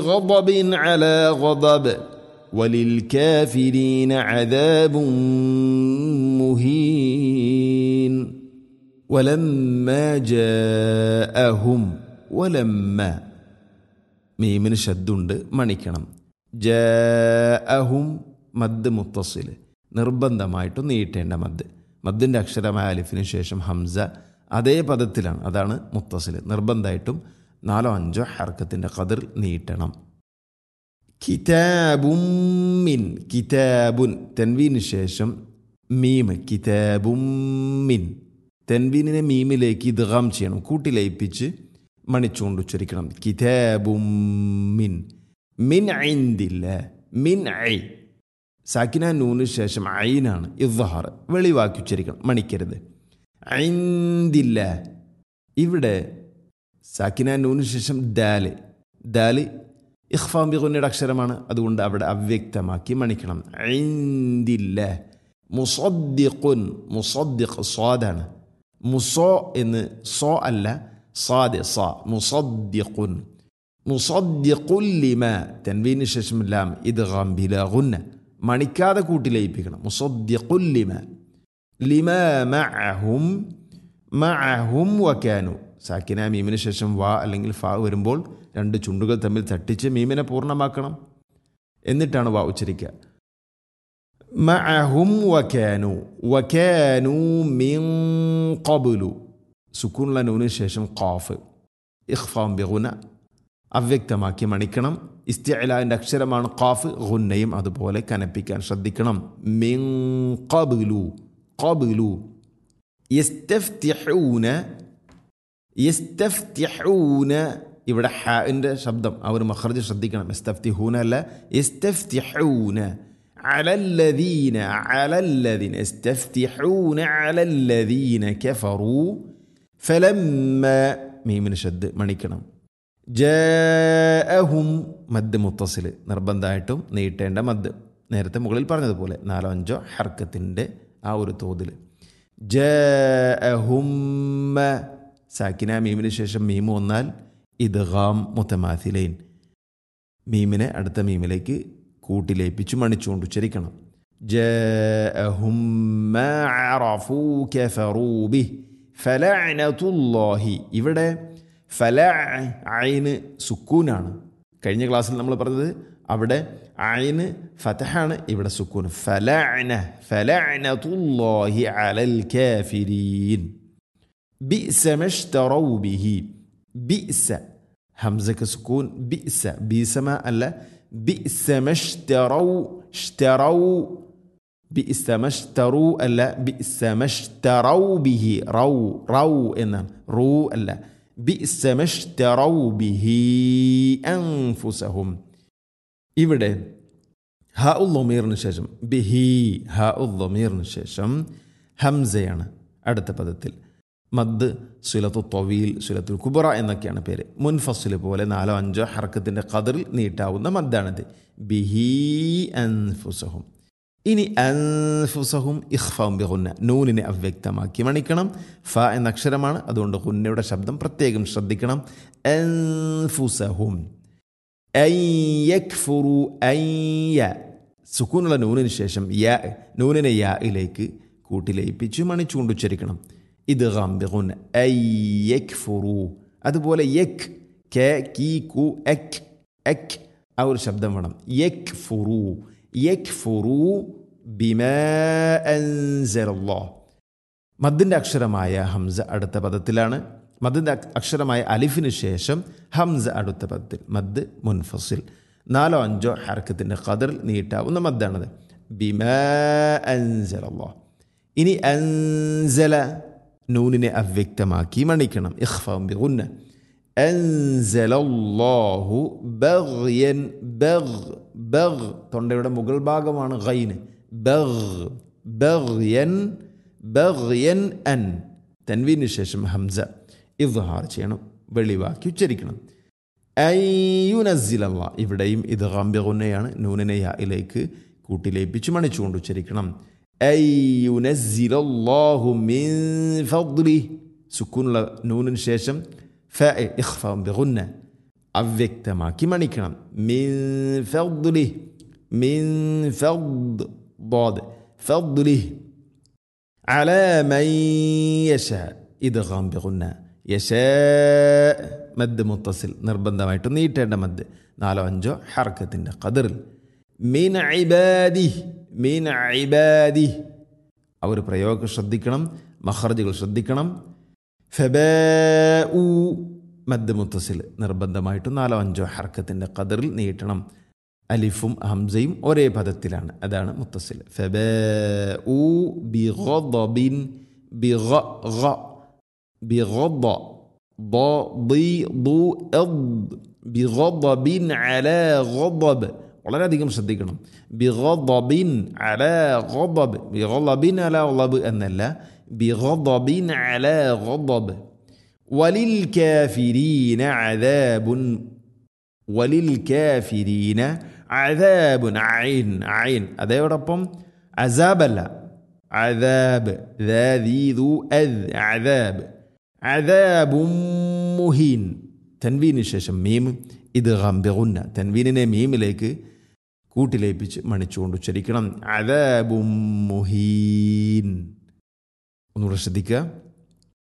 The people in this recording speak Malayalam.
غضب على غضب وللكافرين عذاب مهين ولما جاءهم ولما മീമിന് ശബ്ദമുണ്ട് മണിക്കണം ജാഅഹും മദ് മുത്തസില് നിർബന്ധമായിട്ടും നീട്ടേണ്ട മദ് മദ്ദിൻ്റെ അക്ഷരമായ അലിഫിന് ശേഷം ഹംസ അതേ പദത്തിലാണ് അതാണ് മുത്തസില് നിർബന്ധമായിട്ടും നാലോ അഞ്ചോ ഹർക്കത്തിൻ്റെ കതിർ നീട്ടണം കിതാബും മിൻ കിതാബുൻ തെൻവീന് ശേഷം മീം കിതാബും മിൻ തെൻവീനിനെ മീമിലേക്ക് ഇദ്ഗാം ചെയ്യണം കൂട്ടി ലയിപ്പിച്ച് മണിച്ചുകൊണ്ട് ഉച്ചരിക്കണം കിതാബും മിൻ മിൻ ഐന്തില്ല മിൻ ഐ സാക്കിന നൂന് ശേഷം ഐനാണ് ഇദ്ഹാർ വെളിവാക്കി ഉച്ചരിക്കണം മണിക്കരുത് ഐന്തില്ല ഇവിടെ സാക്കിന നൂന് ശേഷം ദാല് ദാല് ഇഖ്ഫാം ബിഗുന്നയുടെ അക്ഷരമാണ് അതുകൊണ്ട് അവിടെ അവ്യക്തമാക്കി മണിക്കണം ഐന്തില്ല മുസദ്ദിഖുൻ മുസദ്ദിഖ് സ്വാദാണ് മുസോ എന്ന് സോ അല്ല സാദ് സ മുസദ്ദിഖുൻ മുസദ്ദിഖുൽ ലിമ തൻവീന് ശേഷം ലാം ഇദ്ഗാം ബിലാ ഗുന്ന മണിക്കാതെ കൂട്ടി ലയിപ്പിക്കണം മുസദ്ദിഖുൽ ലിമ ലിമ മഅഹും മഅഹും വക്കാനു സാക്കിന മീമിന് ശേഷം വാ അല്ലെങ്കിൽ ഫാ വരുമ്പോൾ രണ്ട് ചുണ്ടുകൾ തമ്മിൽ തട്ടിച്ച് മീമിനെ പൂർണ്ണമാക്കണം എന്നിട്ടാണ് വാ ഉച്ചരിക്കുക മഅഹും വക്കാനു വക്കാനു മിൻ ഖബ്ലു സുക്കൂനുള്ള നൂനിന് ശേഷം ഖാഫ് ഇഖ്ഫാം ബിഗുന അവ്യക്തമാക്കി മണിക്കണം ഇസ്തിഅലാൻ്റെ അക്ഷരമാണ് ഖാഫ് ഗുന്നയും അതുപോലെ കനപ്പിക്കാൻ ശ്രദ്ധിക്കണം മിൻ ഖബ്ലു ഖബ്ലു യസ്തഫ്തിഹൂന യസ്തഫ്തിഹൂന ഇവിടെ ഹാൻ്റെ ശബ്ദം ആ ഒരു മഖർജ് ശ്രദ്ധിക്കണം യസ്തഫ്തിഹൂന അല്ല യസ്തഫ്തിഹൂന على الذين على الذين يستفتحون على الذين كفروا فلما മീമിന് ഷദ് മണിക്കണം ജാഅഹും മദ് മുത്തസിൽ നിർബന്ധമായിട്ടും നീട്ടേണ്ട മദ് നേരത്തെ മുകളിൽ പറഞ്ഞതുപോലെ നാലോ അഞ്ചോ ഹർക്കത്തിൻ്റെ ആ ഒരു തോതിൽ ജാഅഹുമ്മ സാക്കിന മീമിന് ശേഷം മീമ് വന്നാൽ ഇദ്ഗാം മുത്തമാഥിലൈൻ മീമിനെ അടുത്ത മീമിലേക്ക് കൂട്ടിലേപ്പിച്ച് മണിച്ചുകൊണ്ട് ഉച്ചരിക്കണം ജാഅഹും മാ അറഫൂ കഫറൂ ബിഹി ഫലഅനതുല്ലാഹി ഇവിടെ ഫല ഐന് സുക്കൂനാണ് കഴിഞ്ഞ ക്ലാസ്സിൽ നമ്മൾ പറഞ്ഞത് അവിടെ ഐന് ഫതഹാണ് ഇവിടെ സുക്കൂൻ ഫലഅന ഫലഅനതുല്ലാഹി അലൽ കാഫിരീൻ ബിഅസ മഷ്തറൗ ബിഹി ബിഅസ ഹംസക്ക് സുക്കൂൻ ബിഅസ ബീസമ അല്ല ബിഅസ മഷ്തറൗ اشتروا ബിഇസ മഷ്തറു അല്ല ബിഇസ മഷ്തറൗ ബിഹി റൗ റൗ എന്നാണ് റൂ അല്ല ബിഇസ മഷ്തറൗ ബിഹി അൻഫുസഹും ഇവിടെ ഹ ഉല്ലമീറിന് ശേഷം ബിഹി ഹ ഉല്ലമീറിന് ശേഷം ഹംസയാണ് അടുത്ത പദത്തിൽ മദ് സുലത്തു തൊവീൽ സുലത്തുൽ കുബറ എന്നൊക്കെയാണ് പേര് മുൻഫസിൽ പോലെ നാലോ അഞ്ചോ ഹർക്കത്തിൻ്റെ കതിറിൽ നീട്ടാവുന്ന മദ്ദാണിത് ബിഹി അൻഫുസഹും ഇനി അൻഫുസഹും ഇഖ്ഫാം ബിഹുന്ന നൂനിനെ അവ്യക്തമാക്കി മണിക്കണം ഫ എന്ന അക്ഷരമാണ് അതുകൊണ്ട് ഹുന്നയുടെ ശബ്ദം പ്രത്യേകം ശ്രദ്ധിക്കണം അൻഫുസഹും യക്ഫുറു അയ്യ സുക്കൂനുള്ള നൂനിന് ശേഷം യ നൂനിനെ യായിലേക്ക് കൂട്ടിലയിപ്പിച്ച് മണിച്ചുകൊണ്ട് ഉച്ചരിക്കണം ഇത് ഗാംബിഹുൻ യക്ഫുറു അതുപോലെ യക് കെ കീ കു എക് എക് ആ ഒരു ശബ്ദം വേണം യക് ഫുറു യക്ഫുറു ബിമാ അൻസലല്ലാഹ് മദ്ദിൻ്റെ അക്ഷരമായ ഹംസ അടുത്ത പദത്തിലാണ് മദ്ദിൻ്റെ അക്ഷരമായ അലിഫിന് ശേഷം ഹംസ അടുത്ത പദത്തിൽ മദ് മുൻഫസിൽ നാലോ അഞ്ചോ ഹർക്കത്തിൻ്റെ ഖദറിൽ നീട്ടാവുന്ന മദ്ദാണത് ബിമാ അൻസലല്ലാഹ് ഇനി അൻസല നൂനിനെ അവ്യക്തമാക്കി മണിക്കണം ഇഖ്ഫാം ബിഗുന്ന അൻസലല്ലാഹു ബഗ്യൻ ബഗ് ബഗ് തൊണ്ടയുടെ മുകൾ ഭാഗമാണ് ഗൈന് ബഗ് ബഗ്യൻ ബഗ്യൻ അൻ തൻവീന് ശേഷം ഹംസ ഇദ്ഹാർ ചെയ്യണം വെളിവാക്കി ഉച്ചരിക്കണം അയ്യുനസിലല്ല ഇവിടെയും ഇത് ഗാംബ്യഗുന്നയാണ് നൂനിനെ യായിലേക്ക് കൂട്ടിലേപ്പിച്ച് മണിച്ചുകൊണ്ട് ഉച്ചരിക്കണം അയ്യുനസിലല്ലാഹു മിൻ ഫദ്ലി സുക്കൂനുള്ള നൂനിന് ശേഷം ഫ ഇഖ്ഫാം ബിഗുന്ന അവ്യക്തമാക്കി മണിക്കണം മിൻ ഫദ്ലി മിൻ ഫദ് ضاد فضله على من يشاء ഇദ്ഗാം ബിഗുന്ന യശാ മദ് മുത്തസിൽ നിർബന്ധമായിട്ട് നീട്ടേണ്ട മദ് നാലോ അഞ്ചോ ഹർക്കത്തിൻ്റെ ഖദറിൽ മീൻ ഇബാദി മീൻ ഇബാദി ആ ഒരു പ്രയോഗം ശ്രദ്ധിക്കണം മഹർജുകൾ ശ്രദ്ധിക്കണം ഫബൂ മദ് മുത്തസിൽ നിർബന്ധമായിട്ടും നാലോ അഞ്ചോ ഹർക്കത്തിൻ്റെ ഖദറിൽ നീട്ടണം അലിഫും ഹംസയും ഒരേ പദത്തിലാണ് അതാണ് മുത്തസിൽ ഫബൂ ബിഗബിൻ ബിഗ بغض ضي ضو اض بغضب على غضب വളരെയധികം ശ്രദ്ധിക്കണം ബിഗضബിൻ അല ഗضب ബിഗضബിൻ അല ഗضب എന്നല്ല ബിഗضബിൻ അല ഗضب വലിൽ കാഫിരീന അദാബുൻ വലിൽ കാഫിരീന അദാബുൻ ഐൻ ഐൻ അതോടൊപ്പം അസാബല്ല അദാബ് ذي ذو أذ അദാബ് അദാബും മുഹീൻ തൻവീന് ശേഷം മീം ഇത് ഗംബിഗുന്ന തൻവീനിനെ മീമിലേക്ക് കൂട്ടിലേപ്പിച്ച് മണിച്ചുകൊണ്ട് ഉച്ചരിക്കണം അദാബും മുഹീൻ ഒന്നുകൂടെ ശ്രദ്ധിക്കുക